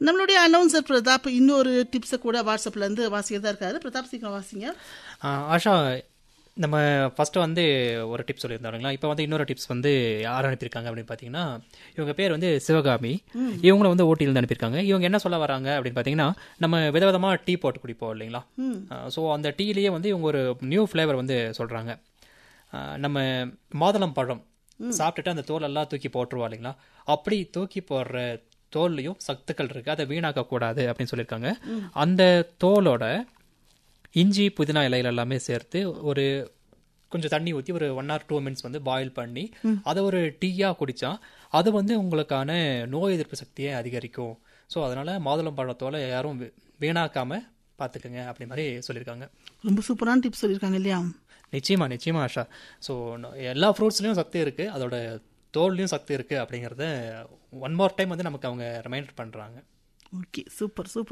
நம்மளுடைய அனௌன்சர் பிரதாப் இன்னொரு டிப்ஸை கூட வாட்ஸ்அப்ல இருந்து வாசிக்கிறதா இருக்காரு பிரதாப் சீக்கிரம் வாசிங்க ஆஹ் ஆஷா நம்ம ஃபர்ஸ்ட் வந்து ஒரு டிப்ஸ் சொல்லியிருந்தாங்களா இப்போ வந்து இன்னொரு டிப்ஸ் வந்து யார் அனுப்பியிருக்காங்க அப்படின்னு பார்த்தீங்கன்னா இவங்க பேர் வந்து சிவகாமி இவங்களும் வந்து ஓட்டியிலேருந்து அனுப்பியிருக்காங்க இவங்க என்ன சொல்ல வராங்க அப்படின்னு பார்த்தீங்கன்னா நம்ம விதவிதமாக டீ போட்டு குடிப்போம் இல்லைங்களா ஸோ அந்த டீலேயே வந்து இவங்க ஒரு நியூ ஃப்ளேவர் வந்து சொல்கிறாங்க நம்ம மாதுளம் பழம் சாப்பிட்டுட்டு அந்த தோல் எல்லாம் தூக்கி போட்டுருவா இல்லைங்களா அப்படி தூக்கி போடுற தோல்லையும் சத்துக்கள் இருக்கு அதை வீணாக்க கூடாது அப்படின்னு சொல்லியிருக்காங்க அந்த தோலோட இஞ்சி புதினா இலைகள் எல்லாமே சேர்த்து ஒரு கொஞ்சம் தண்ணி ஊற்றி ஒரு ஒன் ஆர் டூ மினிட்ஸ் வந்து பாயில் பண்ணி அதை ஒரு டீயாக குடித்தா அது வந்து உங்களுக்கான நோய் எதிர்ப்பு சக்தியை அதிகரிக்கும் ஸோ அதனால மாதுளம் பழத்தோல யாரும் வீ- வீணாக்காம பார்த்துக்குங்க அப்படி மாதிரி சொல்லியிருக்காங்க ரொம்ப சூப்பரான டிப்ஸ் சொல்லியிருக்காங்க இல்லையா நிச்சயமா நிச்சயமா ஆஷா ஸோ எல்லா ஃப்ரூட்ஸ்லையும் சக்தி இருக்கு அதோட தோல்லையும் சக்தி இருக்கு அப்படிங்கிறத ஒன் மோர் டைம் வந்து நமக்கு அவங்க ரிமைண்டர் பண்றாங்க ஓகே சூப்பர் சூப்பர்